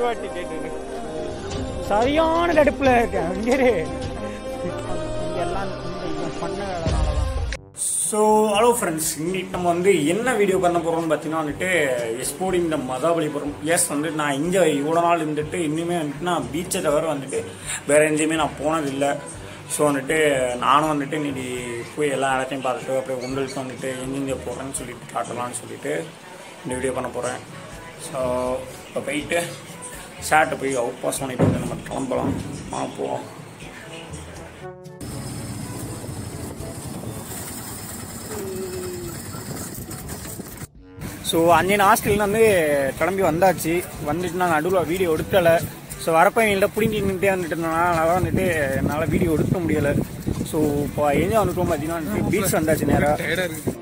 ஒரு வாட்டி கேட்டு சரியான கடுப்புல இருக்கேன் இங்கே இரு. இங்க எல்லாம் இந்த இவன் பண்ண வேலைனாலதான் ஸோ ஹலோ ஃப்ரெண்ட்ஸ் இன்னைக்கு நம்ம வந்து என்ன வீடியோ பண்ண போகிறோம்னு பார்த்தீங்கன்னா வந்துட்டு எக்ஸ்போர்டிங் இந்த மகாபலிபுரம் எஸ் வந்து நான் இங்கே இவ்வளோ நாள் இருந்துட்டு இன்னுமே வந்துட்டு நான் பீச்சை தவிர வந்துட்டு வேறு எங்கேயுமே நான் போனதில்லை ஸோ வந்துட்டு நானும் வந்துட்டு இன்னைக்கு போய் எல்லா இடத்தையும் பார்த்துட்டு அப்படியே உங்களுக்கு வந்துட்டு எங்கெங்கே போகிறேன்னு சொல்லிட்டு காட்டலாம்னு சொல்லிட்டு இந்த வீடியோ பண்ண போகிறேன் ஸோ இப்போ போயிட்டு ஷார்ட்டை போய் அவுட் பாஸ் பண்ணிட்டு வந்து நம்ம கிளம்பலாம் வாங்க போவோம் ஸோ அஞ்சு ஹாஸ்டல்ல வந்து கிளம்பி வந்தாச்சு வந்துட்டு நான் நடுவில் வீடியோ எடுக்கலை ஸோ வரப்போ எங்கள்கிட்ட பிடிங்கி நின்றுட்டே வந்துட்டு இருந்தனால அதனால வந்துட்டு என்னால் வீடியோ எடுக்க முடியலை ஸோ இப்போ எங்கே வந்துட்டோம் பார்த்தீங்கன்னா பீச் வந்தாச்சு நேராக டயர்டா இருக்கு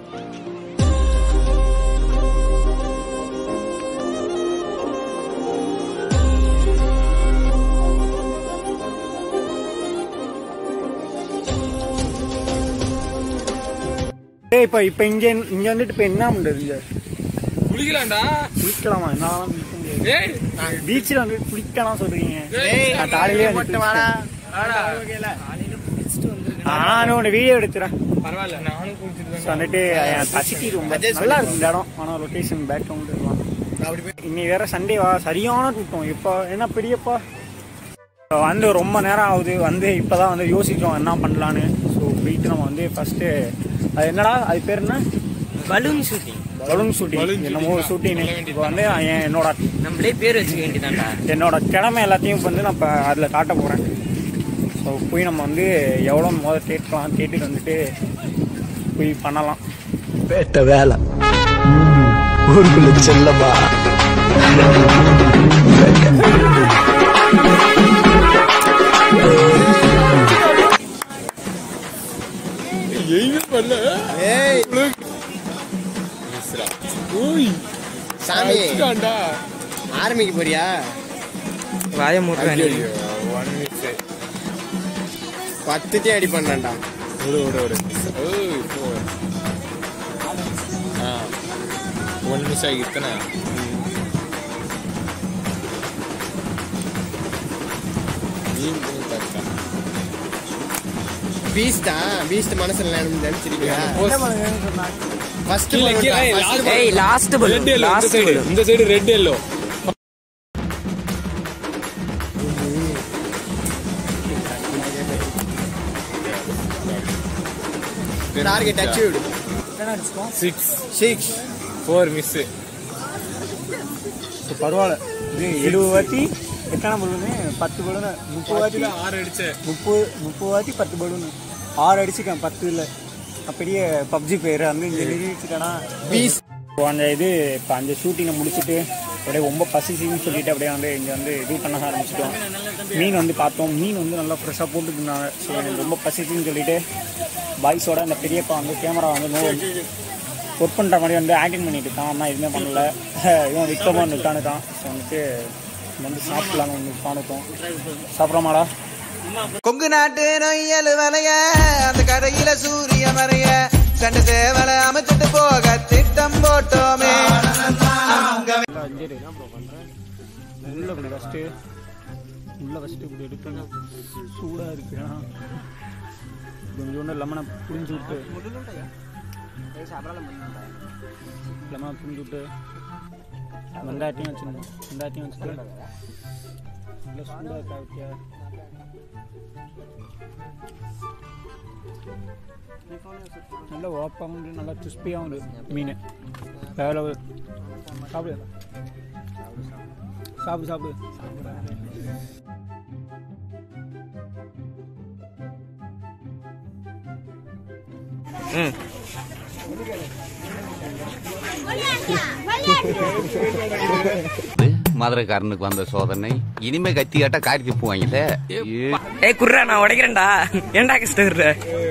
ஏய் இப்போ இப்போ இங்கே இங்கே வந்துட்டு இப்போ என்ன பண்ணுறது இங்கே குளிக்கலாம்டா குளிக்கலாமா என்னாலாம் குளிக்க முடியாது ஏய் பீச்சில் வந்து குளிக்கலாம் சொல்கிறீங்க ஏய், நான் காலையிலேயே வந்து குளிச்சிட்டேன். ஆடா நானும் ஒரு வீடியோ எடுத்துறேன் பரவாயில்ல நானும் குளிச்சிட்டு ஸோ வந்துட்டு என் பசிக்கு ரொம்ப நல்லா இருக்கு இந்த இடம் ஆனால் லொக்கேஷன் பேக்ரவுண்ட் எல்லாம் இன்னைக்கு வேற சண்டேவா சரியான கூட்டம் இப்போ என்ன பெரியப்பா இப்போ வந்து ரொம்ப நேரம் ஆகுது வந்து இப்போதான் வந்து யோசிச்சோம் என்ன பண்ணலான்னு ஸோ போயிட்டு நம்ம வந்து ஃபர்ஸ்ட் அது என்னடா அது பேர் என்ன balloon shooting balloon shooting Balloon என்னமோ shooting. ஷூட்டிங் சொல்ல வேண்டியது இப்போ வந்து என் என்னோட நம்மளே பேர் வச்சுக்க வேண்டியதான்டா என்னோட கிழமை எல்லாத்தையும் வந்து நான் இப்போ அதில் காட்ட போகிறேன் ஸோ போய் நம்ம வந்து எவ்வளோ முதல்ல கேட்கலாம் கேட்டுட்டு வந்துட்டு போய் பண்ணலாம் பேட்ட வேலை ஊருக்குள்ள செல்லமா எய்மே பண்ணல ஏய் ஈஸ்ரா ஓய் சாமி அடிச்சுட்டான்டா ஆரம்பிக்க போறியா வாய மூட்டுறானே ஐயோ ஒன் மினிட் பத்துட்டே அடி பண்ணான்டா விடு விடு விடு ஓய் போ ஆ ஒன் மிஸ் ಆಗಿತ್ತನಾ நீ பார்த்தா பீஸ்டா பீஸ்ட் மனசுல நினைச்சு நினைச்சிருக்கியா ஃபர்ஸ்ட் கீழே கீழே ஏய், last ball. ஏய் லாஸ்ட் Red பலூன் yellow, இந்த லாஸ்ட் side, பலூன் இந்த side red yellow target achieved six six four miss so பரவாயில்ல இது எழுபது வாட்டி எத்தனை பலூனு பத்து பலூனு முப்பது வாட்டி ஆறு அடிச்சேன் முப்பது முப்பது வாட்டி பத்து பலூனு ஆறு அடிச்சுக்கேன் பத்து இல்லை பெரிய பப்ஜி பேர் வந்து இங்கே நிறுவிச்சுட்டேன்னா பீஸ் இப்போ அந்த இது இப்போ அந்த ஷூட்டிங்கை முடிச்சுட்டு அப்படியே ரொம்ப பசிச்சின்னு சொல்லிட்டு அப்படியே வந்து இங்கே வந்து இது பண்ண ஆரம்பிச்சிட்டோம் மீன் வந்து பார்த்தோம் மீன் வந்து நல்லா ஃப்ரெஷ்ஷாக போட்டுருந்தாங்க ஸோ எனக்கு ரொம்ப பசிச்சின்னு சொல்லிட்டு பாய்ஸோட அந்த பெரியப்பா வந்து கேமரா வந்து ஒர்க் பண்ணுற மாதிரி வந்து ஆக்டிங் பண்ணிட்டு இருக்கான் ஆனால் எதுவுமே பண்ணல இவன் விக்ரமாக வந்து உட்காந்துட்டான் ஸோ வந்துட்டு வந்து சாப்பிடலான்னு வந்து உட்காந்துட்டோம் சாப்பிட்றோமாடா கொங்கு நாட்டு நொய்யல் வலைய அந்த கரையில சூரிய மறைய கண்டு சேவலை அமைச்சிட்டு போக திட்டம் போட்டோமே அஞ்சு உள்ள இப்படி ஃபஸ்ட்டு உள்ள ஃபஸ்ட்டு இப்படி எடுக்கணும் சூடாக இருக்கு ஏன்னா கொஞ்சோண்டு லெமனை புரிஞ்சு விட்டு லெமனை புரிஞ்சு விட்டு வெங்காயத்தையும் வச்சுக்கணும் வெங்காயத்தையும் வச்சுட்டு நல்லா சூடாக இருக்கா வித்தியா நல்ல ஓப்பாகவும் இருக்கு, நல்லா கிறிஸ்பியாகவும் இருக்கு மீன் வேற level. சாப்பிடு சாப்பிடு சாப்பிடு மதுரைக்காரனுக்கு வந்த சோதனை இனிமே கத்தி காட்டா காரி திப்புவாங்கல்ல ஏய் குர்ரா நான் உடைக்கிறேன்டா ஏன்டா கஷ்டப்படுற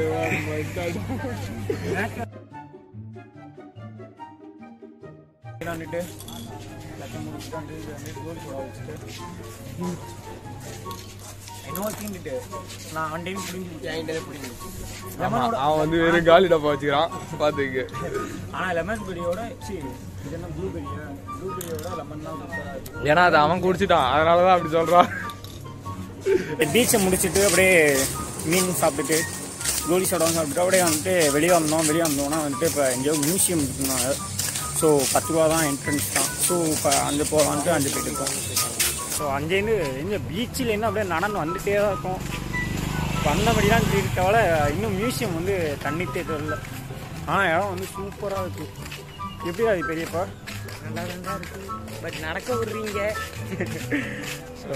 வந்துட்டு எல்லாத்தையும் முடிச்சுட்டு வந்து இது வந்து கோலி சோடா வச்சுட்டு என்னவோ தீண்டுட்டு நான் ஒன் டைம் புரிஞ்சு என்கிட்ட பிடிக்கும் அவன் வந்து வெறும் காலி டப்பா வச்சுக்கிறான் பாத்துக்க ஆனால் லெமன் பெரியோட சி இது என்ன ப்ளூபெரியா ப்ளூபெரியோட லெமன் தான் சூப்பராக இருக்கு ஏன்னா அதை அவன் குடிச்சிட்டான் அதனாலதான் அப்படி சொல்றான் பீச்சை முடிச்சுட்டு அப்படியே மீன் சாப்பிட்டுட்டு கோலி சோடாவும் சாப்பிட்டுட்டு அப்படியே வந்துட்டு வெளியே வந்தோம் வெளியே வந்தோம்னா வந்துட்டு இப்போ எங்கேயோ மியூசியம் இருக்குனாங்க ஸோ பத்து ரூபா தான் என்ட்ரன்ஸ் தான் ஸோ இப்போ அங்கே போகலான்ட்டு அங்கே போயிட்டு இருக்கோம் ஸோ அங்கேருந்து எங்கே பீச்சில் என்ன அப்படியே நடந்து வந்துட்டே தான் இருக்கும் வந்தபடி தான் தவிர இன்னும் மியூசியம் வந்து தண்ணித்தே தெரியல ஆனால் இடம் வந்து சூப்பராக இருக்குது எப்படி அது பெரியப்பா நல்லா தான் இருக்கு பட் நடக்க விடுறீங்க ஸோ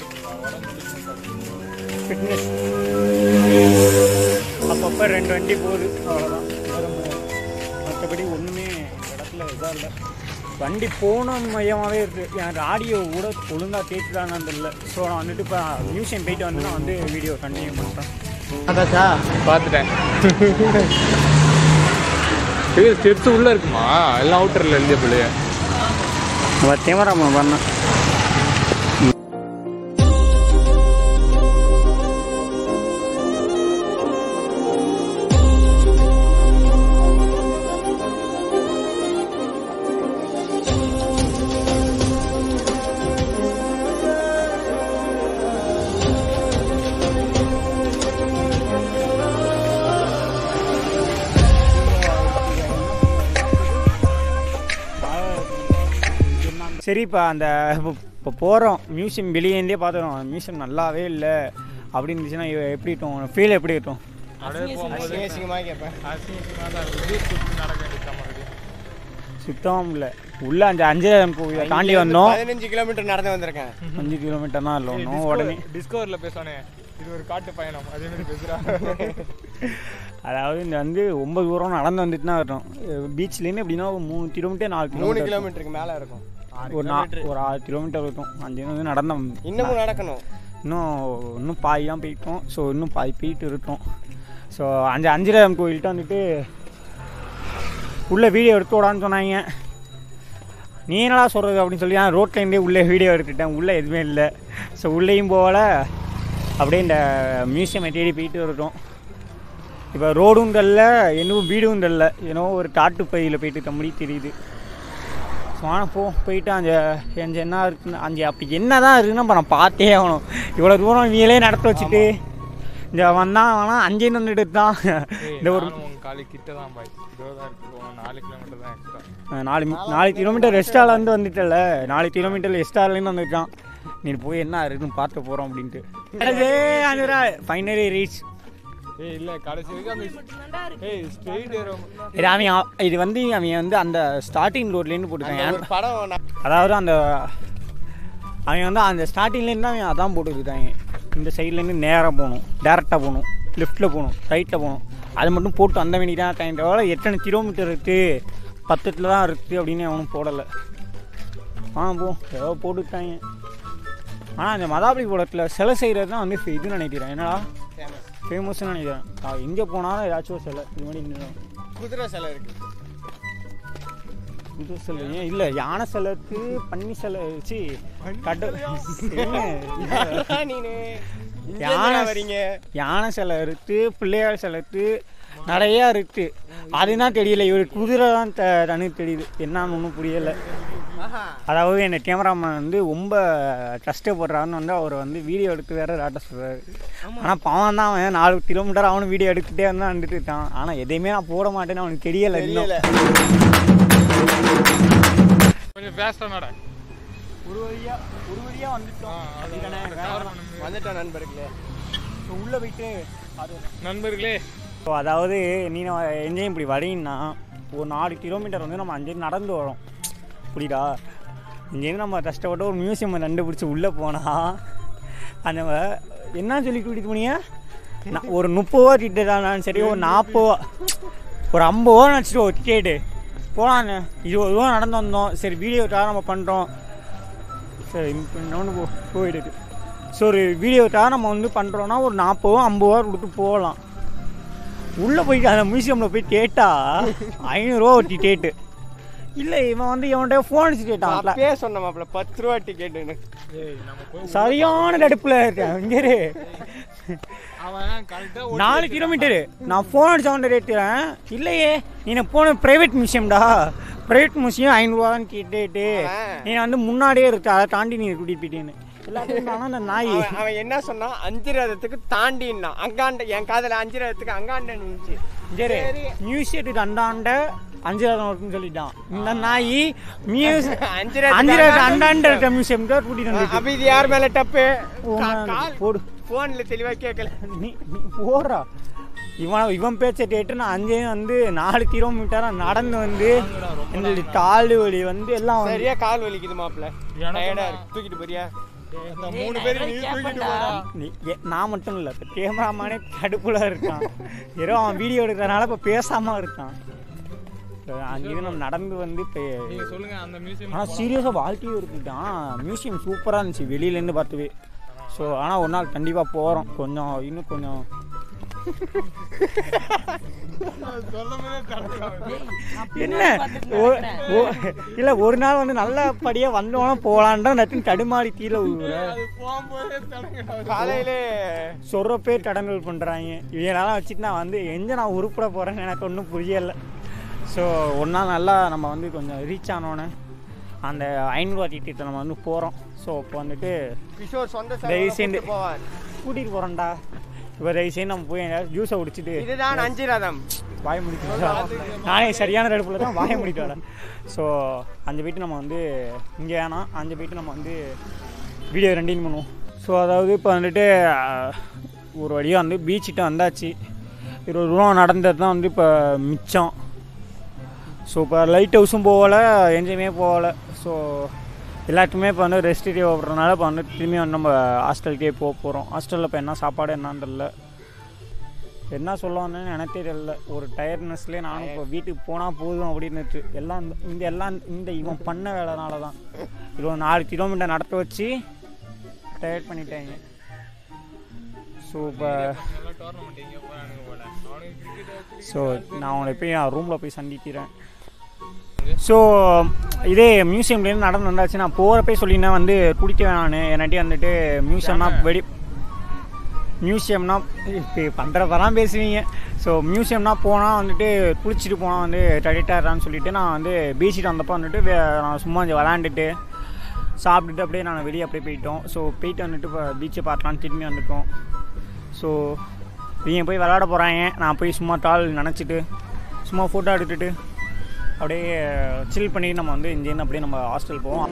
ஃபிட்னஸ் அப்பப்போ ரெண்டு வண்டி போகுது அவ்வளோதான் வேறு மற்றபடி ஒன்றுமே இந்த இடத்துல இதாக இல்லை வண்டி போன மையமாகவே இருக்குது என் ஆடியோ கூட ஒழுங்காக கேட்டுதானு தெரியல ஸோ நான் வந்துட்டு இப்போ மியூசியம் போயிட்டு வந்து நான் வந்து வீடியோ கண்டினியூ பண்ணுறேன் பாத்துட்டேன் இது ஸ்டெப்ஸ் உள்ள இருக்குமா எல்லாம் அவுட்டர்ல எழுதிய பிள்ளைய நம்ம கேமராமேன் பண்ணேன் சரிப்பா அந்த இப்போ இப்போ போகிறோம் மியூசியம் வெளியேந்தே பார்த்துறோம் மியூசியம் நல்லாவே இல்லை அப்படி இருந்துச்சுன்னா இவ- எப்படி இருக்கும் ஃபீல் எப்படி இருக்கும் அசிங்க அசிங்கமாக கேட்பேன் சுத்தமாக இல்லை உள்ள அந்த அஞ்சாயிரம் கோவிலை தாண்டி வந்தோம் பதினஞ்சு கிலோமீட்டர் நடந்து வந்திருக்கேன் அஞ்சு கிலோமீட்டர் தான் இல்லை ஒன்றும் உடனே டிஸ்கவர்ல பேசுவானே இது ஒரு காட்டு பயணம் அதே மாதிரி பேசுறா அதாவது இந்த வந்து ஒன்பது தூரம் நடந்து வந்துட்டு தான் இருக்கோம் பீச்லேருந்து எப்படின்னா ஒரு மூணு கிலோமீட்டர் நாலு மூணு கிலோமீட்டர் கிலோமீட்டருக்கு மேலே இருக்கும் ஒரு நா ஒரு ஆறு கிலோமீட்டர் இருக்கும் அஞ்சு வந்து நடந்தோம் இன்னமும் நடக்கணும் இன்னும் இன்னும் பாதி தான் போயிட்டோம் ஸோ இன்னும் பாதி போயிட்டு இருக்கோம் ஸோ அஞ்சு அஞ்சிரம் கோயில்கிட்ட வந்துட்டு உள்ளே வீடியோ எடுக்க விடான்னு சொன்னாங்க நீ என்னடா சொல்கிறது அப்படின்னு சொல்லி நான் ரோட்லேருந்தே உள்ளே வீடியோ எடுத்துட்டேன் உள்ளே எதுவுமே இல்லை ஸோ உள்ளேயும் போகல அப்படியே இந்த மியூசியமை தேடி போயிட்டு இருக்கோம் இப்போ ரோடும் தெரில என்னவும் வீடும் தெரில ஏன்னோ ஒரு காட்டு பையில் போயிட்டு இருக்க மாதிரி தெரியுது ஸோ ஆனால் போ போயிட்டு அங்கே அங்கே என்ன இருக்குன்னு அங்கே அப்படி என்ன தான் இருக்குன்னு நம்ம நான் பார்த்தே ஆகணும் இவ்வளோ தூரம் நீங்களே நடத்த வச்சுட்டு இந்த வந்தான் வேணா அங்கேருந்து வந்துட்டு தான் இந்த ஒரு காலி கிட்ட தான் பாய் இதோதான் இருக்கு போகணும். நாலு கிலோமீட்டர் தான் எக்ஸ்ட்ரா அஹ், நாலு மி- நாலு கிலோமீட்டர் எஸ்டாலேருந்து வந்துட்டல நாலு கிலோமீட்டர் எஸ்டாலேருந்து வந்துட்டான் நீ போய் என்ன இருக்குன்னு பார்த்து போகிறோம் அப்படின்ட்டு ஃபைனலி ரீச் ஏய் இல்ல கடைசி வரைக்கும் அந்த ஏய் ஸ்ட்ரெயிட் ஏறும் இது அவன் அ- இது வந்து அவன் வந்து அந்த ஸ்டார்டிங் ரோட்லேருந்து போட்டுருக்கான் ஒரு படம் நான் அதாவது அந்த அவன் வந்து அந்த ஸ்டார்டிங்லேருந்து அவன் அதான் போட்டுருக்காங்க இந்த சைட்லேருந்து நேராக போகணும் டேரெக்டாக போகணும் லெஃப்ட்டில் போகணும் ரைட்டில் போகணும் அது மட்டும் போட்டு அந்த மணி தான் டைம் தவிர எத்தனை கிலோமீட்டர் இருக்குது பத்தத்தில் தான் இருக்குது அப்படின்னு அவனும் போடலை ஆ போ ஏதோ போட்டுட்டாங்க ஆனால் அந்த மதாபலிபுரத்தில் சிலை செய்கிறது தான் வந்து இது நினைக்கிறேன் என்னடா ஃபேமஸ்னு நினைக்கிறேன் நான் எங்கே போனாலும் ஏதாச்சும் ஒரு சிலை இது மாதிரி நின்னுடும். குதிரை சிலை இருக்கு இது சிலை ஏன் இல்லை யானை சிலைக்கு பன்னி சிலை வச்சு கட்ட என்ன? நீனு யானை வரீங்க யானை சிலை இருக்கு பிள்ளையார் சிலை இருக்கு நிறையா இருக்கு அதுதான் தெரியல இவர் குதிரை தான் த தனி தெரியுது என்னன்னு ஒன்றும் புரியலை அதாவது என்ன கேமராமேன் வந்து ரொம்ப கஷ்டப்படுறாருன்னு வந்து அவர் வந்து வீடியோ எடுத்து வேற ராட்ட சொல்றாரு ஆனால் பாவம் தான் அவன் நாலு கிலோமீட்டர் அவனும் வீடியோ எடுத்துகிட்டே இருந்தா வந்துட்டு இருக்கான் ஆனால் எதையுமே நான் போட மாட்டேன்னு அவனுக்கு தெரியல இன்னும் தெரியல கொஞ்சம் ஃபேஸ்டா நட ஒரு வழியா ஒரு வழியா வந்துட்டோம் அதுக்கான வந்துட்டோம் நண்பர்களே உள்ள போயிட்டு அது நண்பர்களே ஸோ அதாவது நீ நம்ம எங்கேயும் இப்படி வரீங்கன்னா ஒரு நாலு கிலோமீட்டர் வந்து நம்ம அங்கேருந்து நடந்து வரோம் புரியுதா இங்கேருந்து நம்ம கஷ்டப்பட்டு ஒரு மியூசியம் கண்டுபிடிச்சி உள்ளே போனால் அந்த என்ன சொல்லி கூட்டிட்டு போனீங்க நான் ஒரு முப்பது ரூபா டிக்கெட் தானே சரி ஒரு நாற்பது ரூபா ஒரு ஐம்பது ரூபா நினச்சிட்டு ஒரு டிக்கெட்டு போகலான்னு இருபது ரூபா நடந்து வந்தோம் சரி வீடியோக்காக நம்ம பண்ணுறோம் சரி இப்போ இன்னொன்று போ போயிடுது ஸோ ஒரு வீடியோக்காக நம்ம வந்து பண்ணுறோன்னா ஒரு நாற்பது ரூபா ஐம்பது ரூபா கொடுத்து போகலாம் உள்ளே போயிட்டு அந்த மியூசியமில் போய் கேட்டால் ஐநூறுரூவா ஒரு டிக்கெட்டு இல்லை இவன் வந்து இவன்கிட்ட ஃபோன் அடிச்சு கேட்டான் அப்பயே சொன்ன மாப்பிள்ள பத்து ரூபா டிக்கெட்டுன்னு ஏய் நம்ம போய் சரியான நடுப்புல இருக்கேன் இங்க இரு. அவன் கரெக்டா நாலு கிலோமீட்டரு நான் ஃபோன் அடிச்சவன் ரேட்டுறேன் இல்லையே நீ போன பிரைவேட் மியூசியம்டா பிரைவேட் மியூசியம் ஐநூறுவான்னு கேட்டுட்டு நீ வந்து முன்னாடியே இருக்கு அதை தாண்டி நீ கூட்டிட்டு போயிட்டேன்னு எல்லாத்தையும் நானும் அந்த நாய் அவன் அவன் என்ன சொன்னான் அஞ்சு ரதத்துக்கு தாண்டின்னா அங்காண்ட என் காதுல அஞ்சு ரதத்துக்கு அங்காண்ட நின்றுச்சு சரி மியூசியத்துக்கு அந்தாண்ட அஞ்சு ரதம் இருக்குன்னு சொல்லிட்டான் இந்த நாய் மியூஸ் அஞ்சு ரதத்துக்கு அஞ்சு ரதம் அந்தாண்ட அந்தாண்ட இருக்க மியூசியம் தான் கூட்டிட்டு வந்துச்சு அப்ப இது யார் மேல டப்பு உன் போடு போன்ல தெளிவா கேட்கல நீ நீ போடுறா இவன் இவன் பேச்சை கேட்டு நான் அங்கேயும் வந்து நாலு கிலோமீட்டரா நடந்து வந்து எங்களுக்கு கால் வலி வந்து எல்லாம் வந்து சரியா கால் வலிக்குது மாப்பிள்ள எனக்கும் டயர்டா தான். இருக்கு தூக்கிட்டு போறியா அந்த மூணு பேரும் நீ தூக்கிட்டு போடா நீ- ஏ- நான் மட்டும் இல்லை இப்போ கேமராமேனே கடுப்புல இருக்கான் ஏதோ அவன் வீடியோ எடுக்கிறனால இப்போ பேசாம இருக்கான் இப்ப அங்கேருந்து நம்ம நடந்து வந்து இப்போ நீங்க சொல்லுங்க அந்த மியூசியம் ஆனால் சீரியஸாக வாழ்க்கையும் இருக்குட்டான் மியூசியம் சூப்பராக இருந்துச்சு வெளியிலேருந்து பார்த்துவே ஸோ ஆனால் ஒரு நாள் கண்டிப்பாக போகிறோம் கொஞ்சம் இன்னும் கொஞ்சம் என்ன ஒ- ஒ- இல்ல ஒரு நாள் வந்து நல்லபடியா வந்தோம்னா போலான்டா நட்டு தடுமாறி கீழே விழுவுற போகும்போதே தடங்க காலையிலே சொல்ற பேர் கடன்கள் பண்றாங்க இதெல்லாம் வச்சுட்டு நான் வந்து எங்க நான் உருப்பட போறேன்னு எனக்கு ஒன்றும் புரியல ஸோ ஒரு நாள் நல்லா நம்ம வந்து கொஞ்சம் ரீச் ஆனோன்னே அந்த ஐநூறுவா திட்டத்தை நம்ம வந்து போகிறோம் ஸோ இப்போ வந்துட்டு கிஷோர் சொந்த தயவு செலவுல செய்து. கூட்டிட்டு போவார் கூட்டிகிட்டு போகிறோம்டா இப்போ தயவு செய்து நம்ம போய் எங்கேயாவது ஜூஸை குடிச்சிட்டு இதுதான் அஞ்சு ரதம் வாய முடிட்டு வரேன். நானே சரியான இடத்துல தான் வாய முடிட்டு வரேன் ஸோ அஞ்சு போயிட்டு நம்ம வந்து இங்கே வேணாம் அஞ்சு போயிட்டு நம்ம வந்து வீடியோ ரெண்டையும் பண்ணுவோம் ஸோ அதாவது இப்போ வந்துட்டு அஹ், ஒரு வழியாக வந்து பீச்சிட்ட வந்தாச்சு இருபது ரூபா நடந்தது தான் வந்து இப்போ மிச்சம் ஸோ இப்போ லைட் ஹவுஸும் போகலை எங்கேயுமே போகலை ஸோ எல்லாத்துக்குமே இப்போ வந்து ரெஸ்ட் டே ஓடுறதுனால இப்போ வந்து திரும்பி வந்து நம்ம ஹாஸ்டலுக்கே போக போகிறோம் ஹாஸ்டலில் இப்போ என்ன சாப்பாடு என்னன்னு தெரியல என்ன சொல்ல வந்தேன்னு எனக்கு தெரியல ஒரு டயர்ட்னஸ்லேயே நானும் இப்போ வீட்டுக்கு போனால் போதும் அப்படின்னு எல்லாம் இந்த- இந்த எல்லாம் இந்த இவன் பண்ண வேலைனால தான் இருபது நாலு கிலோமீட்டர் நடத்த வச்சு டயர்ட் பண்ணிட்டாங்க ஸோ இப்போ டோர்னமெண்ட் எங்க போறானுங்க போல அவனுக்கு கிரிக்கெட் ஸோ நான் அவனை போய் என் ரூமில் போய் சந்திக்கிறேன் ஸோ இதே மியூசியம்லேருந்து நடந்து வந்தாச்சு நான் போகிறப்பே சொல்லியிருந்தேன் வந்து குடிக்க வேணான்னு என்னாட்டி வந்துட்டு மியூசியம்னா வெடி மியூசியம்னா இப்போ பண்ணுறப்பதான் பேசுவீங்க ஸோ மியூசியம்னா போனால் வந்துட்டு குளிச்சுட்டு போனால் வந்து டடிட்டாரான்னு சொல்லிட்டு நான் வந்து பீச்சிட்டு வந்தப்போ வந்துட்டு வே- நான் சும்மா கொஞ்சம் விளாண்டுட்டு சாப்பிட்டுட்டு அப்படியே நான் வெளியே அப்படியே போயிட்டோம் ஸோ போயிட்டு வந்துட்டு இப்போ பீச்சை பார்க்கலான்னு திரும்பி வந்துட்டோம் ஸோ இவங்க போய் விளாட போகிறாங்க நான் போய் சும்மா டால் நினச்சிட்டு சும்மா ஃபோட்டோ எடுத்துட்டு அப்படியே சில் பண்ணிட்டு நம்ம வந்து இங்கேருந்து அப்படியே நம்ம ஹாஸ்டல் போவோம்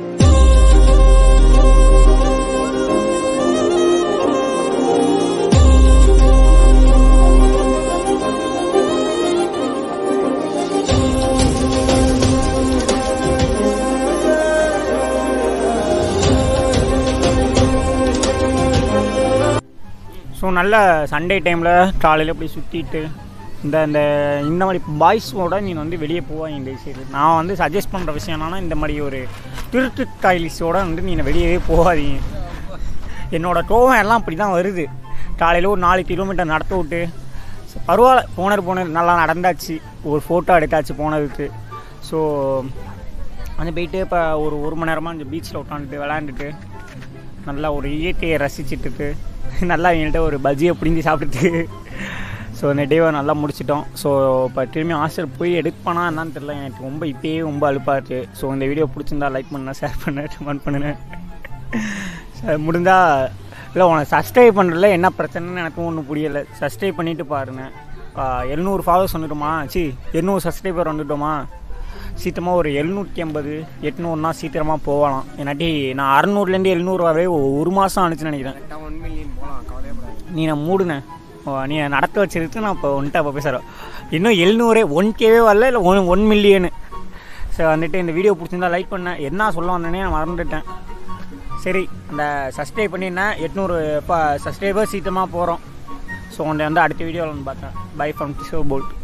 ஸோ நல்ல சண்டே டைமில் காலையில் போய் சுற்றிட்டு இந்த இந்த இந்த மாதிரி பாய்ஸோட நீ வந்து வெளியே போவாங்க இந்த சைடு நான் வந்து சஜஸ்ட் பண்ணுற விஷயம் என்னன்னா இந்த மாதிரி ஒரு திருட்டு கைலிஸோட வந்து நீ வெளியவே போகாதீங்க என்னோட கோவம் எல்லாம் அப்படி தான் வருது காலையில் ஒரு நாலு கிலோமீட்டர் நடத்த விட்டு ச- பரவாயில்ல போனது போனது நல்லா நடந்தாச்சு ஒரு ஃபோட்டோ எடுத்தாச்சு போனதுக்கு ஸோ அங்கே போயிட்டு இப்போ ஒரு ஒரு மணி நேரமாக இந்த பீச்சில் உட்காந்துட்டு விளாண்டுட்டு நல்லா ஒரு இயற்கையை ரசிச்சுட்டு நல்லா என்கிட்ட ஒரு பஜ்ஜியை பிடிங்கி சாப்பிட்டுட்டு ஸோ அந்த டேவை நல்லா முடிச்சிட்டோம் ஸோ இப்போ திரும்பி ஹாஸ்டல் போய் எடுப்பானா என்னன்னு தெரியல எனக்கு ரொம்ப இப்பயே ரொம்ப அலுப்பாக இருக்குது ஸோ இந்த வீடியோ பிடிச்சிருந்தா லைக் பண்ண ஷேர் பண்ண கமெண்ட் பண்ணுங்க சார் முடிஞ்சா இல்லை உனக்கு சப்ஸ்கிரைப் பண்ணுறதுல என்ன பிரச்சனைன்னு எனக்கும் ஒன்றும் புரியலை சப்ஸ்கிரைப் பண்ணிட்டு பாருங்க எழுநூறு ஃபாலோவர்ஸ் வந்துட்டோமா சி எண்ணூறு சப்ஸ்கிரைபர் வந்துட்டோமா சீக்கிரமாக ஒரு எழுநூற்றி ஐம்பது எட்நூறுனா சீக்கிரமாக போகலாம் என்னாட்டி நான் அறநூறுலேருந்து எழுநூறு வரவே ஒ- ஒரு மாதம் ஆனிச்சுன்னு நினைக்கிறேன் ஒன் மில்லியன் போலாம் கவலையப்படாது நீ நான் மூடுனேன் ஓ, நீ நடத்த வச்சிருக்கு நான் இப்போ வந்துட்டு அப்போ பேசுகிறேன் இன்னும் எழுநூறே ஒன் கேவே வரல இல்லை ஒன் ஒன் மில்லியனு ஸோ வந்துட்டு இந்த வீடியோ பிடிச்சிருந்தா லைக் பண்ணேன் என்ன சொல்ல வந்தேனே நான் மறந்துட்டேன் சரி அந்த சப்ஸ்கிரைப் பண்ணியிருந்தேன் எட்நூறு இப்போ சப்ஸ்கிரைபர் சீக்கிரமாக போகிறோம் ஸோ உன்னை வந்து அடுத்த வீடியோவில் வந்து பார்த்தேன் பை ஃப்ரம் டிஷோ போல்ட்